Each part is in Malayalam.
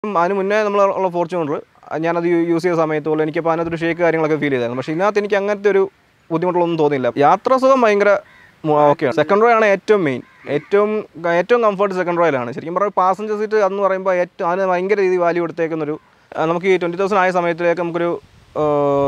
അതിന് മുന്നേ നമ്മൾ ഉള്ള ഫോർച്യൂണർ ഞാനത് യൂസ് ചെയ്ത സമയത്ത് പോലും എനിക്കപ്പോൾ അതിനകത്തൊരു ഷേക്ക് കാര്യങ്ങളൊക്കെ ഫീൽ ചെയ്തായിരുന്നു പക്ഷേ ഇതിനകത്ത് എനിക്ക് അങ്ങനത്തെ ഒരു ബുദ്ധിമുട്ടുകളൊന്നും തോന്നിയില്ല യാത്രാ സുഖം ഭയങ്കര ഓക്കെയാണ് സെക്കൻഡ് റോ ആണ് ഏറ്റവും മെയിൻ ഏറ്റവും ഏറ്റവും കംഫർട്ട് സെക്കൻഡ് റോയിലാണ് ശരിക്കും പറഞ്ഞാൽ പാസഞ്ചർ സീറ്റ് എന്ന് പറയുമ്പോൾ ഏറ്റവും അതിന് ഭയങ്കര രീതിയിൽ വാല്യൂ കൊടുത്തേക്കുന്നൊരു ആ, നമുക്ക് ഈ ട്വൻറ്റി തൗസൻഡ് ആയ സമയത്തിലേക്ക് നമുക്കൊരു ആ,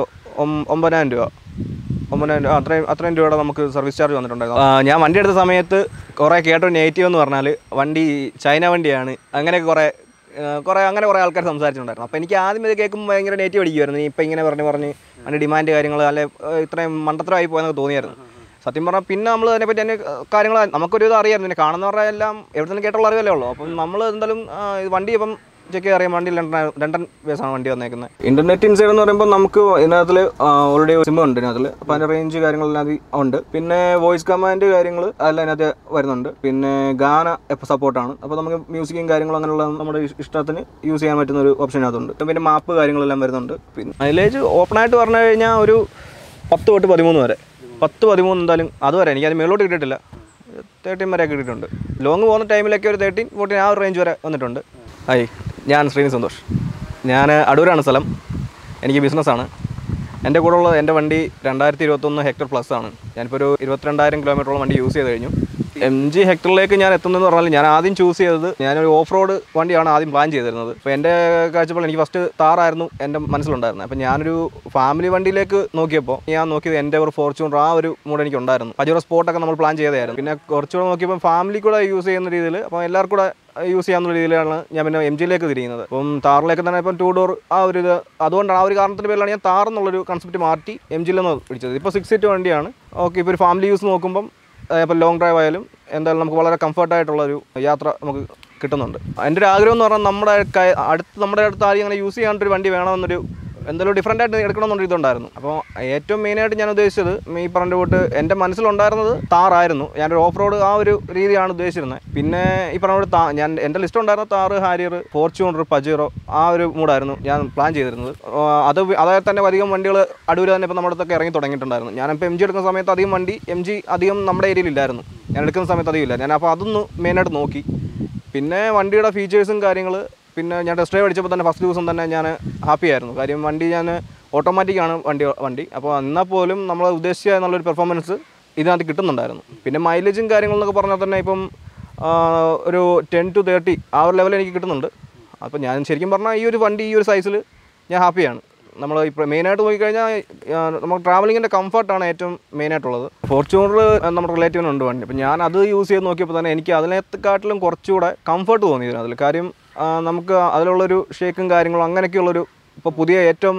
ഒം- ഒമ്പതിനായിരം രൂപ ഒമ്പതിനായിരം രൂപ അത്രയും അത്രയും രൂപയുടെ നമുക്ക് സർവീസ് ചാർജ് വന്നിട്ടുണ്ടായിരുന്നു ആ, ഞാൻ വണ്ടി എടുത്ത സമയത്ത് കുറേ കേട്ടൊരു നെഗറ്റീവ് എന്ന് പറഞ്ഞാൽ വണ്ടി ചൈന വണ്ടിയാണ് അങ്ങനെയൊക്കെ കുറേ ആ, കുറേ അങ്ങനെ കുറേ ആൾക്കാർ സംസാരിച്ചിട്ടുണ്ടായിരുന്നു അപ്പോൾ എനിക്ക് ആദ്യം ഇത് കേൾക്കുമ്പോൾ ഭയങ്കര നെഗറ്റീവ് അടിക്കുമായിരുന്നു നീ ഇപ്പം ഇങ്ങനെ പറഞ്ഞ് പറഞ്ഞ് അതിൻ്റെ ഡിമാൻഡ് കാര്യങ്ങൾ അല്ലെ ആ, ഇത്രയും മണ്ടത്തരമായി പോയെന്നൊക്കെ തോന്നിയായിരുന്നു സത്യം പറഞ്ഞാൽ പിന്നെ നമ്മൾ അതിനെപ്പറ്റി അതിൻ്റെ കാര്യങ്ങൾ നമുക്കൊരു ഇത് അറിയാമായിരുന്നു പിന്നെ കാണുന്നവരുടെ എല്ലാം എവിടെ നിന്ന് കേട്ടുള്ള അറിവല്ലേ ഉള്ളൂ അപ്പം നമ്മൾ എന്തായാലും ആ, ഇത് വണ്ടി ഇപ്പം ചെക്ക് ചെയ്ത് അറിയാം വണ്ടി ലണ്ടൻ ലണ്ടൻ ബേസാണ് വണ്ടി വന്നേക്കുന്നത് ഇന്റർനെറ്റ് ഇൻസൈഡ് എന്ന് പറയുമ്പോൾ നമുക്ക് ഇതിനകത്തിൽ ഓൾറെഡി സിം ഉണ്ട് ഇതിനകത്തിൽ അപ്പോൾ അതിൻ്റെ റേഞ്ച് കാര്യങ്ങളെല്ലാം അതിൽ ഉണ്ട് പിന്നെ വോയിസ് കമാൻഡ് കാര്യങ്ങൾ അതെല്ലാം അതിനകത്ത് വരുന്നുണ്ട് പിന്നെ ഗാന എപ്പോൾ സപ്പോർട്ടാണ് അപ്പോൾ നമുക്ക് മ്യൂസിക്കും കാര്യങ്ങളും അങ്ങനെയുള്ള നമ്മുടെ ഇഷ്- ഇഷ്ടത്തിന് യൂസ് ചെയ്യാൻ പറ്റുന്ന ഒരു ഓപ്ഷൻ അതിനകത്തുണ്ട് പിന്നെ മാപ്പ് കാര്യങ്ങളെല്ലാം വരുന്നുണ്ട് പിന്നെ മൈലേജ് ഓപ്പണായിട്ട് പറഞ്ഞു കഴിഞ്ഞാൽ ഒരു പത്ത് തൊട്ട് പതിമൂന്ന് വരെ പത്ത് പതിമൂന്ന് എന്തായാലും അതുവരെ എനിക്കത് മേലോട്ട് കിട്ടിയിട്ടില്ല തേർട്ടീൻ വരെ കിട്ടിയിട്ടുണ്ട് ലോങ് പോകുന്ന ടൈമിലൊക്കെ ഒരു തേർട്ടീൻ ഫോർട്ടീൻ ആ ഒരു റേഞ്ച് വരെ വന്നിട്ടുണ്ട് ഹായ് ഞാൻ ശ്രീനി സന്തോഷ് ഞാൻ അടൂരാണ് സ്ഥലം എനിക്ക് ബിസിനസ്സാണ് എൻ്റെ കൂടെ ഉള്ള എൻ്റെ വണ്ടി രണ്ടായിരത്തി ഇരുപത്തൊന്ന് ഹെക്ടർ പ്ലസ് ആണ് ഞാനിപ്പോൾ ഒരു ഇരുപത്തിരണ്ടായിരം കിലോമീറ്ററോളം വണ്ടി യൂസ് ചെയ്ത് കഴിഞ്ഞു എം ജി ഹെക്ടറിലേക്ക് ഞാൻ എത്തുന്നതെന്ന് പറഞ്ഞാൽ ഞാൻ ആദ്യം ചൂസ് ചെയ്തത് ഞാനൊരു ഓഫ് റോഡ് വണ്ടിയാണ് ആദ്യം പ്ലാൻ ചെയ്തിരുന്നത് അപ്പോൾ എൻ്റെ കാഴ്ചപ്പാടിൽ എനിക്ക് ഫസ്റ്റ് താറായിരുന്നു എൻ്റെ മനസ്സിലുണ്ടായിരുന്നത് അപ്പോൾ ഞാനൊരു ഫാമിലി വണ്ടിയിലേക്ക് നോക്കിയപ്പോൾ ഞാൻ നോക്കിയത് എൻ്റെ ഒരു ഫോർച്യൂണർ ആ ഒരു മൂഡ് എനിക്ക് ഉണ്ടായിരുന്നു പജറോ സ്പോട്ടൊക്കെ നമ്മൾ പ്ലാൻ ചെയ്തതായിരുന്നു പിന്നെ കുറച്ചുകൂടെ നോക്കിയപ്പോൾ ഫാമിലി കൂടെ യൂസ് ചെയ്യുന്ന രീതിയിൽ അപ്പോൾ എല്ലാവർക്കും കൂടെ യൂസ് ചെയ്യാവുന്ന രീതിയിലാണ് ഞാൻ പിന്നെ എം ജിയിലേക്ക് തിരിയുന്നത് അപ്പം താറിലേക്ക് തന്നെ ഇപ്പം ടു ഡോർ ആ ഒരു ഇത് അതുകൊണ്ടാണ് ആ ഒരു കാരണത്തിൻ്റെ പേരിലാണ് ഞാൻ താർ എന്നുള്ളൊരു കൺസെപ്റ്റ് മാറ്റി എം ജിയിലെന്ന് പിടിച്ചത് ഇപ്പോൾ സിക്സ് സീറ്റ് വണ്ടിയാണ് ഓക്കെ ഇപ്പോൾ ഒരു ഫാമിലി യൂസ് നോക്കുമ്പം ഇപ്പോൾ ലോങ് ഡ്രൈവ് ആയാലും എന്തായാലും നമുക്ക് വളരെ കംഫർട്ടായിട്ടുള്ള ഒരു യാത്ര നമുക്ക് കിട്ടുന്നുണ്ട് എൻ്റെ ഒരു ആഗ്രഹം എന്ന് പറഞ്ഞാൽ നമ്മുടെ കൈ- അടുത്ത് നമ്മുടെ അടുത്ത് ആരെയും അങ്ങനെ യൂസ് ചെയ്യാണ്ടൊരു വണ്ടി വേണമെന്നൊരു എന്തെങ്കിലും ഡിഫറെൻ്റ് ആയിട്ട് എടുക്കണമെന്നൊരു ഇതുണ്ടായിരുന്നു അപ്പോൾ ഏറ്റവും മെയിനായിട്ട് ഞാൻ ഉദ്ദേശിച്ചത് ഈ പറഞ്ഞ കൂട്ട് എൻ്റെ മനസ്സിലുണ്ടായിരുന്നത് താറായിരുന്നു ഞാനൊരു ഓഫ് റോഡ് ആ ഒരു രീതിയാണ് ഉദ്ദേശിച്ചിരുന്നത് പിന്നെ ഈ പറഞ്ഞ പോലെ താ ഞാൻ എൻ്റെ ലിസ്റ്റ് ഉണ്ടായിരുന്ന താറ് ഹാരിയർ ഫോർച്യൂണർ പജീറോ ആ ഒരു മൂഡായിരുന്നു ഞാൻ പ്ലാൻ ചെയ്തിരുന്നത് ആ, അത് വി- അതായത് തന്നെ അധികം വണ്ടികൾ അടൂര് തന്നെ ഇപ്പോൾ നമ്മുടെ അടുത്തൊക്കെ ഇറങ്ങി തുടങ്ങിയിട്ടുണ്ടായിരുന്നു ഞാനിപ്പോൾ എം ജി എടുക്കുന്ന സമയത്ത് അധികം വണ്ടി എം ജി അധികം നമ്മുടെ ഏരിയയിൽ ഇല്ലായിരുന്നു ഞാൻ എടുക്കുന്ന സമയത്ത് അധികം ഇല്ല ഞാൻ അപ്പോൾ അതൊന്ന് മെയിനായിട്ട് നോക്കി പിന്നെ വണ്ടിയുടെ ഫീച്ചേഴ്സും കാര്യങ്ങൾ പിന്നെ ഞാൻ ടെസ്റ്റ് ഡ്രൈവ് അടിച്ചപ്പോൾ തന്നെ ഫസ്റ്റ് ദിവസം തന്നെ ഞാൻ ഹാപ്പി ആയിരുന്നു കാര്യം വണ്ടി ഞാൻ ഓട്ടോമാറ്റിക് ആണ് വണ്ടി വണ്ടി അപ്പോൾ എന്നാൽ പോലും നമ്മൾ ഉദ്ദേശിച്ച നല്ലൊരു പെർഫോമൻസ് ഇതിനകത്ത് കിട്ടുന്നുണ്ടായിരുന്നു പിന്നെ മൈലേജും കാര്യങ്ങളെന്നൊക്കെ പറഞ്ഞാൽ തന്നെ ഇപ്പം ആ, ഒരു ടെൻ ടു തേർട്ടി ആ ഒരു ലെവൽ എനിക്ക് കിട്ടുന്നുണ്ട് അപ്പോൾ ഞാൻ ശരിക്കും പറഞ്ഞാൽ ഈ ഒരു വണ്ടി ഈ ഒരു സൈസിൽ ഞാൻ ഹാപ്പിയാണ് നമ്മൾ ഇപ്പോൾ മെയിനായിട്ട് നോക്കിക്കഴിഞ്ഞാൽ ആ, നമുക്ക് ട്രാവലിങ്ങിൻ്റെ കംഫർട്ടാണ് ഏറ്റവും മെയിനായിട്ടുള്ളത് ഫോർച്യൂണർ നമ്മുടെ റിലേറ്റീവിനുണ്ട് വണ്ടി അപ്പോൾ ഞാൻ അത് യൂസ് ചെയ്ത് നോക്കിയപ്പോൾ തന്നെ എനിക്ക് അതിനേക്കാട്ടിലും കുറച്ചുകൂടെ കംഫർട്ട് തോന്നിയിരുന്നു അതിൽ കാര്യം ആ, നമുക്ക് അതിലുള്ളൊരു ഷേക്കും കാര്യങ്ങളും അങ്ങനെയൊക്കെയുള്ളൊരു ഇപ്പോൾ പുതിയ ഏറ്റവും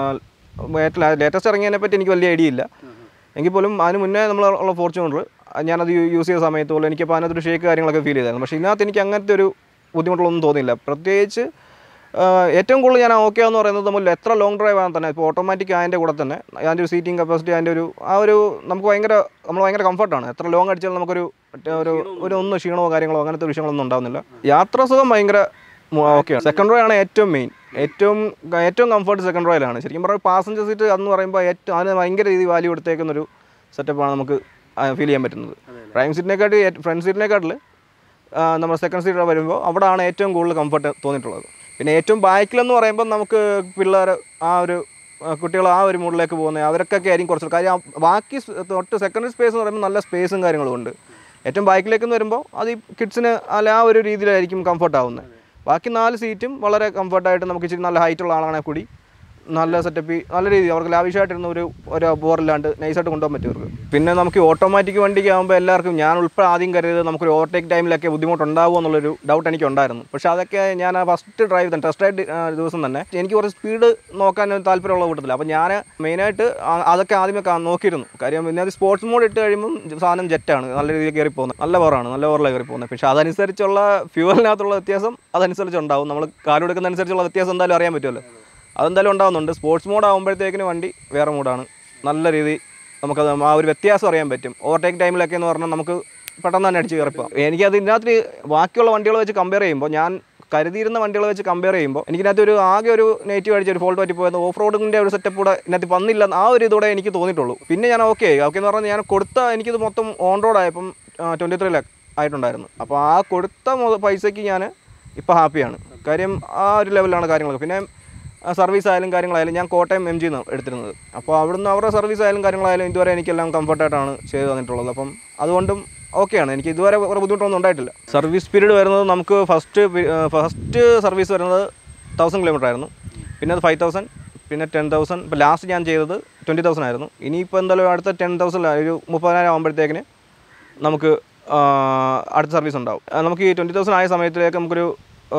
ഏറ്റവും ലേറ്റസ്റ്റ് ഇറങ്ങിയതിനെ പറ്റി എനിക്ക് വലിയ ഐഡിയ ഇല്ല എങ്കിൽ പോലും അതിന് മുന്നേ നമ്മൾ ഉള്ള ഫോർച്യൂണർ ഞാനത് യൂസ് ചെയ്ത സമയത്ത് പോലും എനിക്കിപ്പോൾ അതിനകത്തൊരു ഷേക്ക് കാര്യങ്ങളൊക്കെ ഫീൽ ചെയ്തായിരുന്നു പക്ഷേ ഇതിനകത്ത് എനിക്ക് അങ്ങനത്തെ ഒരു ബുദ്ധിമുട്ടുകളൊന്നും തോന്നിയില്ല പ്രത്യേകിച്ച് ആ, ഏറ്റവും കൂടുതൽ ഞാൻ ഓക്കെ എന്ന് പറയുന്നത് നമ്മൾ എത്ര ലോങ് ഡ്രൈവ് ആണ് തന്നെ ഇപ്പോൾ ഓട്ടോമാറ്റിക് അതിൻ്റെ കൂടെ തന്നെ അതിൻ്റെ ഒരു സീറ്റിംഗ് കപ്പാസിറ്റി അതിൻ്റെ ഒരു ആ ഒരു നമുക്ക് ഭയങ്കര നമ്മൾ ഭയങ്കര കംഫർട്ടാണ് എത്ര ലോങ് അടിച്ചാലും നമുക്കൊരു മറ്റേ ഒരു ഒരു ഒന്നും ക്ഷീണമോ കാര്യങ്ങളോ അങ്ങനത്തെ വിഷയങ്ങളൊന്നും ഉണ്ടാവുന്നില്ല യാത്രാ സുഖം ഭയങ്കര ഓക്കെയാണ് സെക്കൻഡ് റോ ആണ് ഏറ്റവും മെയിൻ ഏറ്റവും ഏറ്റവും കംഫർട്ട് സെക്കൻഡ് റോയിലാണ് ശരിക്കും പറഞ്ഞാൽ പാസഞ്ചർ സീറ്റ് എന്ന് പറയുമ്പോൾ ഏറ്റവും അതിന് ഭയങ്കര രീതിയിൽ വാല്യൂ കൊടുത്തേക്കുന്നൊരു സെറ്റപ്പാണ് നമുക്ക് ഫീൽ ചെയ്യാൻ പറ്റുന്നത് ഡ്രൈവിംഗ് സീറ്റിനെക്കാട്ടി ഫ്രണ്ട് സീറ്റിനെക്കാട്ടിൽ നമ്മൾ സെക്കൻഡ് സീറ്റ് വരുമ്പോൾ അവിടെയാണ് ഏറ്റവും കൂടുതൽ കംഫർട്ട് തോന്നിയിട്ടുള്ളത് പിന്നെ ഏറ്റവും ബാക്കിലെന്ന് പറയുമ്പോൾ നമുക്ക് പിള്ളേർ ആ ഒരു കുട്ടികൾ ആ ഒരു മൂഡിലേക്ക് പോകുന്നത് അവർക്കൊക്കെ ആയിരിക്കും കുറച്ച് കാര്യം ആ ബാക്കി സ് തൊട്ട് സെക്കൻഡറി സ്പേസ് എന്ന് പറയുമ്പോൾ നല്ല സ്പേസും കാര്യങ്ങളും ഉണ്ട് ഏറ്റവും ബാക്കിലേക്ക് എന്ന് വരുമ്പോൾ അത് ഈ കിഡ്സിന് അല്ല ആ ഒരു രീതിയിലായിരിക്കും കംഫർട്ട് ആവുന്നത് ബാക്കി നാല് സീറ്റും വളരെ കംഫർട്ടായിട്ട് നമുക്ക് ഇച്ചിരി നല്ല ഹൈറ്റുള്ള ആളാണെങ്കിൽ കൂടി നല്ല സെറ്റപ്പ് നല്ല രീതി അവർക്ക് ലാവിഷായിട്ടിരുന്ന ഒരു ഒരു ബോറില്ലാണ്ട് നൈസായിട്ട് കൊണ്ടുപോകാൻ പറ്റും അവർക്ക് പിന്നെ നമുക്ക് ഓട്ടോമാറ്റിക് വണ്ടിക്ക് ആകുമ്പോൾ എല്ലാവർക്കും ഞാൻ ഉൾപ്പെടെ ആദ്യം കരുതിയത് നമുക്കൊരു ഓവർടേക്ക് ടൈമിലൊക്കെ ബുദ്ധിമുട്ടുണ്ടാവുമോ എന്നുള്ളൊരു ഡൗട്ട് എനിക്ക് ഉണ്ടായിരുന്നു പക്ഷേ അതൊക്കെ ഞാൻ ഫസ്റ്റ് ഡ്രൈവ് തന്നെ ടെസ്റ്റ് റൈഡ് ദിവസം തന്നെ എനിക്ക് കുറച്ച് സ്പീഡ് നോക്കാൻ ഒരു താല്പര്യമുള്ള കൂട്ടത്തില്ല അപ്പോൾ ഞാൻ മെയിനായിട്ട് അതൊക്കെ ആദ്യമേ കാ- നോക്കിയിരുന്നു കാര്യം പിന്നെ അത് സ്പോർട്സ് മോഡ് ഇട്ട് കഴിയുമ്പോൾ സാധനം ജെറ്റാണ് നല്ല രീതിയിൽ കയറി പോകുന്നത് നല്ല പവറാണ് നല്ല പവറിലാണ് കയറി പോകുന്നത് പക്ഷേ അതനുസരിച്ചുള്ള ഫ്യൂവലിനകത്തുള്ള വ്യത്യാസം അതനുസരിച്ച് ഉണ്ടാവും നമ്മൾ കാലെടുക്കുന്ന അനുസരിച്ചുള്ള വ്യത്യാസം എന്തായാലും അറിയാൻ പറ്റുമല്ലോ അതെന്തായാലും ഉണ്ടാവുന്നുണ്ട് സ്പോർട്സ് മോഡ് ആകുമ്പോഴത്തേക്കിന് വണ്ടി വേറെ മൂഡാണ് നല്ല രീതി നമുക്കത് ആ ഒരു വ്യത്യാസം അറിയാൻ പറ്റും ഓവർടേക്ക് ടൈമിലൊക്കെ എന്ന് പറഞ്ഞാൽ നമുക്ക് പെട്ടെന്ന് തന്നെ അടിച്ച് കയറിപ്പോകാം എനിക്കത് ഇതിനകത്ത് ബാക്കിയുള്ള വണ്ടികൾ വെച്ച് കമ്പയർ ചെയ്യുമ്പോൾ ഞാൻ കരുതിയിരുന്ന വണ്ടികൾ വെച്ച് കമ്പയർ ചെയ്യുമ്പോൾ എനിക്കിനകത്ത് ഒരു ആകെ ഒരു നെഗറ്റീവ് അടിച്ച് ഒരു ഫോൾട്ട് പറ്റി പോയത് ഓഫ് റോഡിൻ്റെ ഒരു സെറ്റപ്പ് കൂടെ ഇതിനകത്ത് വന്നില്ല ആ ഒരു ഇതോടെ എനിക്ക് തോന്നിയിട്ടുള്ളൂ പിന്നെ ഞാൻ ഓക്കെ ഓക്കെ എന്ന് പറഞ്ഞാൽ ഞാൻ കൊടുത്ത എനിക്കിത് മൊത്തം ഓൺ റോഡ് ആയപ്പം ട്വൻറ്റി ത്രീ ലാക്ക് ആയിട്ടുണ്ടായിരുന്നു അപ്പോൾ ആ കൊടുത്ത മൊ- പൈസയ്ക്ക് ഞാൻ ഇപ്പോൾ ഹാപ്പിയാണ് കാര്യം ആ ഒരു ലെവലിലാണ് കാര്യങ്ങളൊക്കെ പിന്നെ സർവീസ് ആയാലും കാര്യങ്ങളായാലും ഞാൻ കോട്ടയം എം ജിന്ന് എടുത്തിരുന്നത് അപ്പോൾ അവിടുന്ന് അവരുടെ സർവീസ് ആയാലും കാര്യങ്ങളായാലും ഇതുവരെ എനിക്കെല്ലാം കംഫർട്ടായിട്ടാണ് ചെയ്തു തന്നിട്ടുള്ളത് അപ്പം അതുകൊണ്ടും ഓക്കെയാണ് എനിക്ക് ഇതുവരെ വേറെ ബുദ്ധിമുട്ടൊന്നും ഉണ്ടായിട്ടില്ല സർവീസ് പീരീഡ് വരുന്നത് നമുക്ക് ഫസ്റ്റ് ഫസ്റ്റ് സർവീസ് വരുന്നത് തൗസൻഡ് കിലോമീറ്റർ ആയിരുന്നു പിന്നെ അത് ഫൈവ് തൗസൻഡ് പിന്നെ ടെൻ തൗസൻഡ് ഇപ്പോൾ ലാസ്റ്റ് ഞാൻ ചെയ്തത് ട്വൻറ്റി തൗസൻഡ് ആയിരുന്നു ഇനിയിപ്പോൾ എന്തായാലും അടുത്ത ടെൻ തൗസൻഡ് ഒരു മുപ്പതിനായിരം ആകുമ്പോഴത്തേക്കിന് നമുക്ക് ആ, അടുത്ത സർവീസ് ഉണ്ടാവും ആ, നമുക്ക് ഈ ട്വൻറ്റി തൗസൻഡ് ആയ സമയത്തിലേക്ക് നമുക്കൊരു ആ,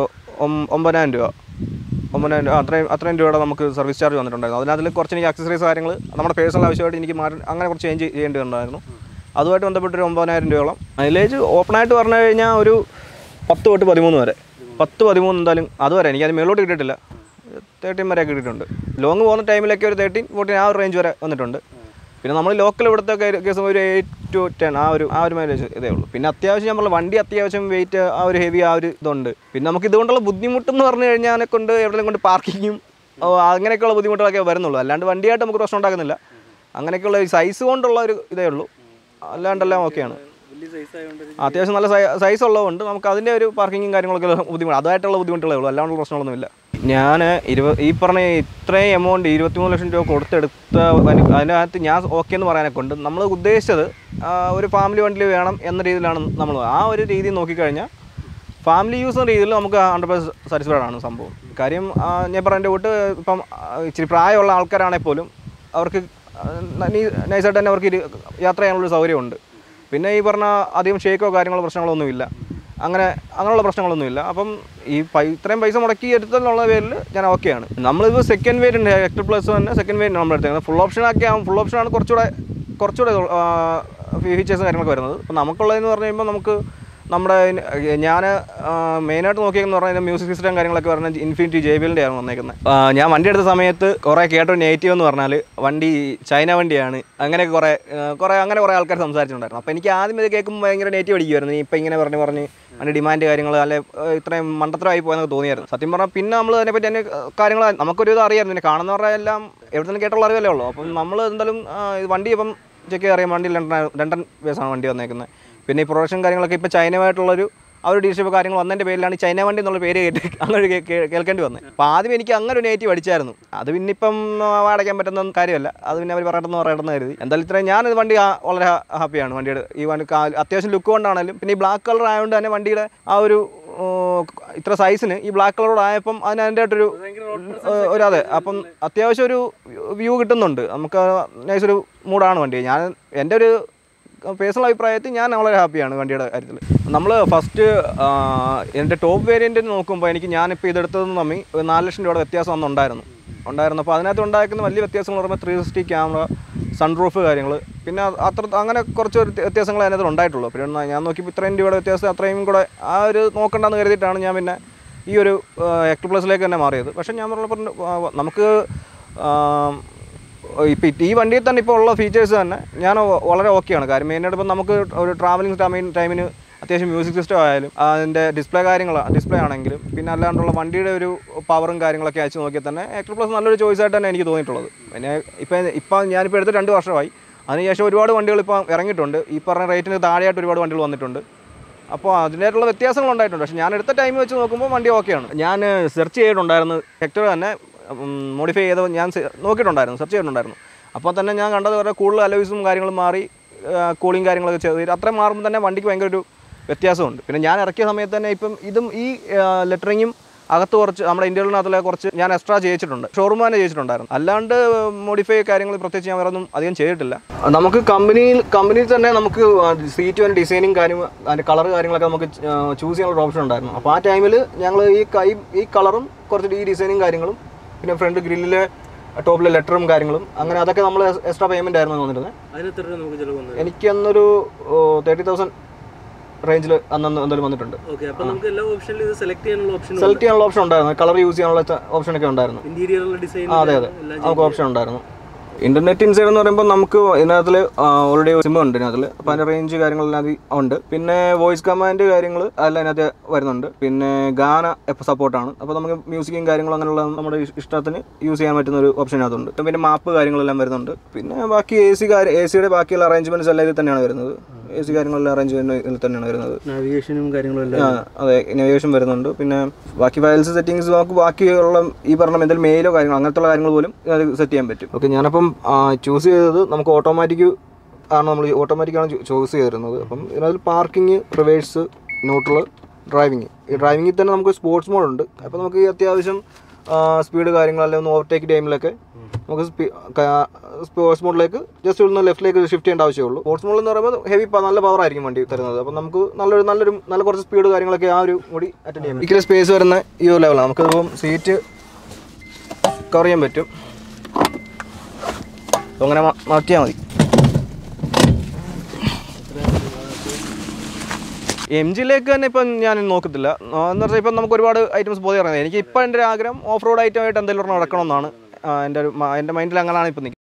ഒം- ഒമ്പതിനായിരം രൂപ ഒമ്പതിനായിരം രൂപ അത്രയും അത്രയും രൂപയുടെ നമുക്ക് സർവീസ് ചാർജ് വന്നിട്ടുണ്ടായിരുന്നു അതിനകത്തിൽ കുറച്ച് എനിക്ക് അക്സസറീസ് കാര്യങ്ങൾ നമ്മുടെ പേഴ്സണൽ ആവശ്യമായിട്ട് എനിക്ക് മാറി അങ്ങനെ കുറച്ച് ചേഞ്ച് ചെയ്യേണ്ടതുണ്ടായിരുന്നു അതുമായിട്ട് ബന്ധപ്പെട്ടൊരു ഒമ്പതിനായിരം രൂപയോളം മൈലേജ് ഓപ്പണായിട്ട് പറഞ്ഞു കഴിഞ്ഞാൽ ഒരു പത്ത് തൊട്ട് പതിമൂന്ന് വരെ പത്ത് പതിമൂന്ന് എന്തായാലും അതുവരെ എനിക്ക് അത് മേലോട്ട് കിട്ടിയിട്ടില്ല തേർട്ടീൻ വരെ കിട്ടിയിട്ടുണ്ട് ലോങ് പോകുന്ന ടൈമിലൊക്കെ ഒരു തേർട്ടീൻ ഫോർട്ടീൻ ആ ഒരു റേഞ്ച് വരെ വന്നിട്ടുണ്ട് പിന്നെ നമ്മൾ ലോക്കൽ ഇവിടുത്തെ കേസ് ഒരു എയ്റ്റ് ടു ടെൻ ആ ഒരു ആ ഒരു മൈലേജ് ഇതേ ഉള്ളൂ പിന്നെ അത്യാവശ്യം നമ്മൾ വണ്ടി അത്യാവശ്യം വെയിറ്റ് ആ ഒരു ഹെവി ആ ഒരു ഇതുണ്ട് പിന്നെ നമുക്ക് ഇതുകൊണ്ടുള്ള ബുദ്ധിമുട്ടെന്ന് പറഞ്ഞു കഴിഞ്ഞാൽ കൊണ്ട് എവിടെയെങ്കിലും കൊണ്ട് പാർക്കിങ്ങും അങ്ങനെയൊക്കെയുള്ള ബുദ്ധിമുട്ടുകളൊക്കെ വരുന്നുള്ളൂ അല്ലാണ്ട് വണ്ടിയായിട്ട് നമുക്ക് പ്രശ്നം ഉണ്ടാക്കുന്നില്ല അങ്ങനെയൊക്കെയുള്ള സൈസ് കൊണ്ടുള്ള ഒരു ഇതേ ഉള്ളൂ അല്ലാണ്ടെല്ലാം ഓക്കെയാണ് വലിയ സൈസ് ആയതുകൊണ്ട് ഒരു അത്യാവശ്യം നല്ല സൈസ് ഉള്ളതുകൊണ്ട് നമുക്ക് അതിൻ്റെ ഒരു പാർക്കിങ്ങും കാര്യങ്ങളൊക്കെ ബുദ്ധിമുട്ട് അതായിട്ടുള്ള ബുദ്ധിമുട്ടുകളേ ഉള്ളൂ അല്ലാണ്ട് പ്രശ്നങ്ങളൊന്നുമില്ല ഞാൻ ഇരുപ ഈ പറഞ്ഞ ഇത്രയും എമൗണ്ട് ഇരുപത്തിമൂന്ന് ലക്ഷം രൂപ കൊടുത്തെടുത്ത വനി- അതിനകത്ത് ഞാൻ ഓക്കെ എന്ന് പറയാനൊക്കെ ഉണ്ട് നമ്മൾ ഉദ്ദേശിച്ചത് ആ, ഒരു ഫാമിലി വണ്ടിയിൽ വേണം എന്ന രീതിയിലാണ് നമ്മൾ ആ ഒരു രീതി നോക്കിക്കഴിഞ്ഞാൽ ഫാമിലി യൂസ് എന്ന രീതിയിൽ നമുക്ക് ഹൺഡ്രഡ് പെർസെൻറ്റ് സാറ്റിസ്ഫൈഡ് ആണ് സംഭവം കാര്യം ആ, ഞാൻ പറഞ്ഞ കൂട്ട് ഇപ്പം ആ, ഇച്ചിരി പ്രായമുള്ള ആൾക്കാരാണെങ്കിൽ പോലും അവർക്ക് നൈസായിട്ട് തന്നെ അവർക്ക് ഇരു- യാത്ര ചെയ്യാനുള്ളൊരു സൗകര്യമുണ്ട് പിന്നെ ഈ പറഞ്ഞ അധികം ഷേക്കോ കാര്യങ്ങളോ പ്രശ്നങ്ങളൊന്നുമില്ല അങ്ങനെ അങ്ങനെയുള്ള പ്രശ്നങ്ങളൊന്നുമില്ല അപ്പം ഈ പൈ ഇത്രയും പൈസ മുടക്കി എടുത്തെന്നുള്ള പേരിൽ ഞാൻ ഓക്കെയാണ് നമ്മളിപ്പോൾ സെക്കൻഡ് വേരിയൻ്റ് ഹെക്ടർ പ്ലസ് തന്നെ സെക്കൻഡ് വേരിയൻ്റ് നമ്മൾ എടുത്തേക്കുന്നത് ഫുൾ ഓപ്ഷൻ ഒക്കെ ആകും ഫുൾ ഓപ്ഷനാണ് കുറച്ചുകൂടെ കുറച്ചുകൂടെ ഫീച്ചേഴ്സും കാര്യങ്ങളൊക്കെ വരുന്നത് അപ്പം നമുക്കുള്ളതെന്ന് പറഞ്ഞു കഴിയുമ്പോൾ നമുക്ക് നമ്മുടെ ഞാൻ മെയിനായിട്ട് നോക്കിയെന്ന് പറഞ്ഞാൽ മ്യൂസിക് സിസ്റ്റം കാര്യങ്ങളൊക്കെ പറഞ്ഞാൽ ഇൻഫിനിറ്റി ജെ ബി എല്ലിൻ്റെ ആണ് വന്നേക്കുന്നത് ആ, ഞാൻ വണ്ടി എടുത്ത സമയത്ത് കുറേ കേട്ടൊരു നെഗറ്റീവ് എന്ന് പറഞ്ഞാൽ വണ്ടി ചൈന വണ്ടിയാണ് അങ്ങനെയൊക്കെ കുറേ ആ, കുറേ അങ്ങനെ കുറേ ആൾക്കാർ സംസാരിച്ചിട്ടുണ്ടായിരുന്നു അപ്പോൾ എനിക്ക് ആദ്യം ഇത് കേൾക്കുമ്പോൾ ഭയങ്കര നെഗറ്റീവ് അടിക്കുമായിരുന്നു ഇപ്പം ഇങ്ങനെ പറഞ്ഞ് പറഞ്ഞ് അതിൻ്റെ ഡിമാൻഡ് കാര്യങ്ങൾ അല്ലെ ആ, ഇത്രയും മണ്ടത്തരമായി പോയെന്നൊക്കെ തോന്നിയായിരുന്നു സത്യം പറഞ്ഞാൽ പിന്നെ നമ്മൾ അതിനെപ്പറ്റി തന്നെ കാര്യങ്ങൾ നമുക്കൊരു ഇത് അറിയാമായിരുന്നു പിന്നെ കാണുന്നവരുടെ എല്ലാം എവിടെ നിന്ന് കേട്ടുള്ള അറിവല്ലേ ഉള്ളൂ അപ്പം നമ്മൾ എന്തായാലും ആ, ഇത് വണ്ടി ഇപ്പം ചെക്ക് ചെയ്ത് അറിയാം വണ്ടി ലണ്ടൻ ലണ്ടൻ ബേസാണ് വണ്ടി വന്നേക്കുന്നത് പിന്നെ ഈ പ്രൊഡക്ഷൻ കാര്യങ്ങളൊക്കെ ഇപ്പോൾ ചൈനയുമായിട്ടുള്ളൊരു ആ ഒരു ഡീലർഷിപ്പ് കാര്യങ്ങൾ വന്നതിൻ്റെ പേരിലാണ് ഈ ചൈന വണ്ടി എന്നുള്ള പേര് കേട്ട് അങ്ങനെ കേ- കേ- കേൾക്കേണ്ടി വന്നത് അപ്പോൾ ആദ്യം എനിക്ക് അങ്ങനെ ഒരു നെഗറ്റീവ് അടിച്ചായിരുന്നു അത് പിന്നെ ഇപ്പം വാടയ്ക്കാൻ പറ്റുന്ന കാര്യമല്ല അത് പിന്നെ അവർ പറയട്ടെന്ന് പറയട്ടെന്ന് കരുതി എന്തായാലും ഇത്രയും ഞാൻ ഇത് വണ്ടി ആ- വളരെ ഹാപ്പിയാണ് വണ്ടിയുടെ ഈ വണ്ടി കാ- അത്യാവശ്യം ലുക്ക് കൊണ്ടാണെങ്കിലും പിന്നെ ഈ ബ്ലാക്ക് കളർ ആയതുകൊണ്ട് തന്നെ വണ്ടിയുടെ ആ ഒരു ഓ, ഇത്ര സൈസിന് ഈ ബ്ലാക്ക് കളറോട് ആയപ്പം അതിന് അതിൻ്റെ ആയിട്ടൊരു ഏഹ്, ഒരു അതെ അപ്പം അത്യാവശ്യം ഒരു വ്യൂ കിട്ടുന്നുണ്ട് നമുക്ക് നൈസ് ഒരു മൂഡാണ് വണ്ടി ഞാൻ എൻ്റെ ഒരു പേഴ്സണൽ അഭിപ്രായത്തിൽ ഞാൻ വളരെ ഹാപ്പിയാണ് വണ്ടിയുടെ കാര്യത്തിൽ നമ്മൾ ഫസ്റ്റ് എൻ്റെ ടോപ്പ് വേരിയൻറ്റ് നോക്കുമ്പോൾ എനിക്ക് ഞാനിപ്പോൾ ഇതെടുത്തതെന്ന് തമ്മി ഒരു നാല് ലക്ഷം രൂപയുടെ വ്യത്യാസം അന്ന് ഉണ്ടായിരുന്നു ഉണ്ടായിരുന്നു അപ്പോൾ അതിനകത്ത് ഉണ്ടാക്കുന്ന വലിയ വ്യത്യാസങ്ങൾ പറയുമ്പോൾ ത്രീ സിക്സ്റ്റി ക്യാമറ സൺറൂഫ് കാര്യങ്ങൾ പിന്നെ അത് അത്ര അങ്ങനെ കുറച്ച് ഒരു വ്യത്യാസങ്ങൾ അതിനകത്ത് ഉണ്ടായിട്ടുള്ളൂ പിന്നെ ഒന്ന് ഞാൻ നോക്കിയപ്പോൾ ഇത്രയും രൂപയുടെ വ്യത്യാസം അത്രയും കൂടെ ആ ഒരു നോക്കണ്ടെന്ന് കരുതിയിട്ടാണ് ഞാൻ പിന്നെ ഈ ഒരു എക്ട് പ്ലസിലേക്ക് തന്നെ മാറിയത് പക്ഷേ ഞാൻ പറഞ്ഞപ്പോൾ നമുക്ക് ഇപ്പം ഈ വണ്ടിയിൽ തന്നെ ഇപ്പോൾ ഉള്ള ഫീച്ചേഴ്സ് തന്നെ ഞാൻ വ- വളരെ ഓക്കെയാണ് കാര്യം മെയിനായിട്ട് ഇപ്പം നമുക്ക് ഒരു ട്രാവലിംഗ് ടൈമിന് ടൈമിന് അത്യാവശ്യം മ്യൂസിക് സിസ്റ്റം ആയാലും അതിൻ്റെ ഡിസ്പ്ലേ കാര്യങ്ങൾ ഡിസ്പ്ലേ ആണെങ്കിലും പിന്നെ അല്ലാണ്ടുള്ള വണ്ടിയുടെ ഒരു പവറും കാര്യങ്ങളൊക്കെ അയച്ച് നോക്കിയാൽ തന്നെ എക്ടർ പ്ലസ് നല്ലൊരു ചോയ്സ് ആയിട്ട് തന്നെ എനിക്ക് തോന്നിയിട്ടുള്ളത് പിന്നെ ഇപ്പം ഇപ്പം ഞാനിപ്പോൾ എടുത്ത് രണ്ട് വർഷമായി അതിനുശേഷം ഒരുപാട് വണ്ടികൾ ഇപ്പോൾ ഇറങ്ങിയിട്ടുണ്ട് ഈ പറഞ്ഞ റേറ്റിന് താഴെയായിട്ട് ഒരുപാട് വണ്ടികൾ വന്നിട്ടുണ്ട് അപ്പോൾ അതിൻ്റെതായിട്ടുള്ള വ്യത്യാസങ്ങൾ ഉണ്ടായിട്ടുണ്ട് പക്ഷേ ഞാൻ എടുത്ത ടൈം വെച്ച് നോക്കുമ്പോൾ വണ്ടി ഓക്കെയാണ് ഞാൻ സെർച്ച് ചെയ്തിട്ടുണ്ടായിരുന്നു ഹെക്ടർ തന്നെ മോഡിഫൈ ചെയ്ത് ഞാൻ സെ- നോക്കിയിട്ടുണ്ടായിരുന്നു സെർച്ച് ചെയ്തിട്ടുണ്ടായിരുന്നു അപ്പോൾ തന്നെ ഞാൻ കണ്ടത് പറഞ്ഞാൽ കൂടുതൽ അലോയ്സും കാര്യങ്ങളും മാറി കൂളിങ് കാര്യങ്ങളൊക്കെ ചെയ്ത് അത്രയും മാറുമ്പോൾ തന്നെ വണ്ടിക്ക് ഭയങ്കര ഒരു വ്യത്യാസമുണ്ട് പിന്നെ ഞാൻ ഇറക്കിയ സമയത്ത് തന്നെ ഇപ്പം ഇതും ഈ ലെറ്ററിങ്ങും അകത്ത് കുറച്ച് നമ്മുടെ ഇന്ത്യയിലിനകത്തിലെ കുറച്ച് ഞാൻ എക്സ്ട്രാ ചെയ്യിച്ചിട്ടുണ്ട് ഷോറൂം തന്നെ ചെയ്യിച്ചിട്ടുണ്ടായിരുന്നു അല്ലാണ്ട് മോഡിഫൈ കാര്യങ്ങൾ പ്രത്യേകിച്ച് ഞാൻ വേറെ ഒന്നും അധികം ചെയ്തിട്ടില്ല നമുക്ക് കമ്പനിയിൽ കമ്പനിയിൽ തന്നെ നമുക്ക് സീറ്റ് അതിൻ്റെ ഡിസൈനും കാര്യം അതിൻ്റെ കളർ കാര്യങ്ങളൊക്കെ നമുക്ക് ചൂസ് ചെയ്യാനുള്ള ഓപ്ഷൻ ഉണ്ടായിരുന്നു അപ്പോൾ ആ ടൈമിൽ ഞങ്ങൾ ഈ കൈ ഈ കളറും കുറച്ച് ഈ ഡിസൈനും കാര്യങ്ങളും പിന്നെ ഫ്രണ്ട് ഗ്രില്ലിലെ ടോപ്പിലെ ലെറ്ററും കാര്യങ്ങളും അങ്ങനെ അതൊക്കെ നമ്മൾ എക്സ്ട്രാ പേയ്മെൻ്റ് ആയിരുന്നു വന്നിരുന്നത് അതിന് എത്ര രൂപ നമുക്ക് ചിലവ് വന്നത് എനിക്ക് അന്നൊരു തേർട്ടി തൗസൻഡ് റേഞ്ചിൽ അന്നു എന്തായാലും വന്നിട്ടുണ്ട് ഓക്കെ അപ്പൊ നമുക്ക് എല്ലാ ഓപ്ഷനിലും ഇത് സെലക്ട് ചെയ്യാനുള്ള ഓപ്ഷൻ സെലക്ട് ചെയ്യാനുള്ള ഓപ്ഷൻ ഉണ്ടായിരുന്നു കളർ യൂസ് ചെയ്യാനുള്ള ഓപ്ഷൻ ഒക്കെ ഉണ്ടായിരുന്നു ഇന്റീരിയറുള്ള ഡിസൈൻ ആ അതെ അതെ നമുക്ക് ഓപ്ഷൻ ഉണ്ടായിരുന്നു ഇന്റർനെറ്റ് ഇൻസൈഡ് എന്ന് പറയുമ്പോൾ നമുക്ക് ഇതിനകത്തിൽ ഓൾറെഡി സിം ഉണ്ട് ഇതിനകത്തിൽ അപ്പോൾ അതിൻ്റെ റേഞ്ച് കാര്യങ്ങളെല്ലാം അതിൽ ഉണ്ട് പിന്നെ വോയിസ് കമാൻഡ് കാര്യങ്ങൾ അതെല്ലാം അതിനകത്ത് വരുന്നുണ്ട് പിന്നെ ഗാന എപ്പോൾ സപ്പോർട്ടാണ് അപ്പോൾ നമുക്ക് മ്യൂസിക്കും കാര്യങ്ങളും അങ്ങനെയുള്ള നമ്മുടെ ഇഷ്- ഇഷ്ടത്തിന് യൂസ് ചെയ്യാൻ പറ്റുന്ന ഒരു ഓപ്ഷൻ അതിനകത്തുണ്ട് പിന്നെ മാപ്പ് കാര്യങ്ങളെല്ലാം വരുന്നുണ്ട് പിന്നെ ബാക്കി എ സി കാര്യം എ സിയുടെ ബാക്കിയുള്ള അറേഞ്ച്മെൻറ്റ്സ് എല്ലാം ഇതിൽ തന്നെയാണ് വരുന്നത് എ സി കാര്യങ്ങളെല്ലാം അറേഞ്ച് ചെയ്യുന്ന ഇതിൽ തന്നെയാണ് വരുന്നത് നാവിഗേഷനും കാര്യങ്ങളും എല്ലാം ആ അതെ നാവിഗേഷൻ വരുന്നുണ്ട് പിന്നെ ബാക്കി ഫയൽസ് സെറ്റിങ്സ് നമുക്ക് ബാക്കിയുള്ള ഈ പറഞ്ഞ എന്തെങ്കിലും മെയിലോ കാര്യങ്ങളോ അങ്ങനത്തെ കാര്യങ്ങൾ പോലും അത് സെറ്റ് ചെയ്യാൻ പറ്റും ഓക്കെ ഞാനപ്പം ചൂസ് ചെയ്തത് നമുക്ക് ഓട്ടോമാറ്റിക് ആണ് നമ്മൾ ഓട്ടോമാറ്റിക് ആണ് ചൂസ് ചെയ്തിരുന്നത് അപ്പം ഇതിനകത്ത് പാർക്കിംഗ് റിവേഴ്സ് ന്യൂട്രൽ ഡ്രൈവിംഗ് ഈ ഡ്രൈവിംഗിൽ തന്നെ നമുക്ക് സ്പോർട്സ് മോഡ് ഉണ്ട് അപ്പോൾ നമുക്ക് ഈ അത്യാവശ്യം സ്പീഡ് കാര്യങ്ങളെല്ലാം ഒന്ന് ഓവർടേക്ക് ടൈമിലൊക്കെ നമുക്ക് സ്പോർട്സ് മോഡിലേക്ക് ജസ്റ്റ് ഒന്ന് ലെഫ്റ്റിലേക്ക് ഷിഫ്റ്റ് ചെയ്യേണ്ട ആവശ്യമുള്ളൂ സ്പോർട്സ് മോഡ് എന്ന് പറയുമ്പോൾ ഹെവി നല്ല പവർ ആയിരിക്കും വണ്ടി തരുന്നത് അപ്പം നമുക്ക് നല്ലൊരു നല്ലൊരു നല്ല കുറച്ച് സ്പീഡ് കാര്യങ്ങളൊക്കെ ആ ഒരു കൂടി അറ്റൻഡ് ചെയ്യാം ഒരിക്കലും സ്പേസ് വരുന്ന ഈ ഒരു ലെവലാണ് നമുക്കിപ്പം സീറ്റ് കവർ ചെയ്യാൻ പറ്റും അപ്പോൾ അങ്ങനെ മാ- മാറ്റിയാൽ മതി എം ജിയിലേക്ക് തന്നെ ഇപ്പം ഞാൻ നോക്കത്തില്ല ആ, എന്ന് പറഞ്ഞാൽ ഇപ്പം നമുക്ക് ഒരുപാട് ഐറ്റംസ് പോയി ഇറങ്ങുന്നത് എനിക്ക് ഇപ്പം എൻ്റെ ഒരു ആഗ്രഹം ഓഫ് റോഡ് ഐറ്റമായിട്ട് എന്തെങ്കിലും ഒരെണ്ണം നടക്കണമെന്നാണ് ആ, എൻ്റെ ഒരു മ- എൻ്റെ മൈൻഡിൽ അങ്ങനെയാണ് ഇപ്പം നിൽക്കുന്നത്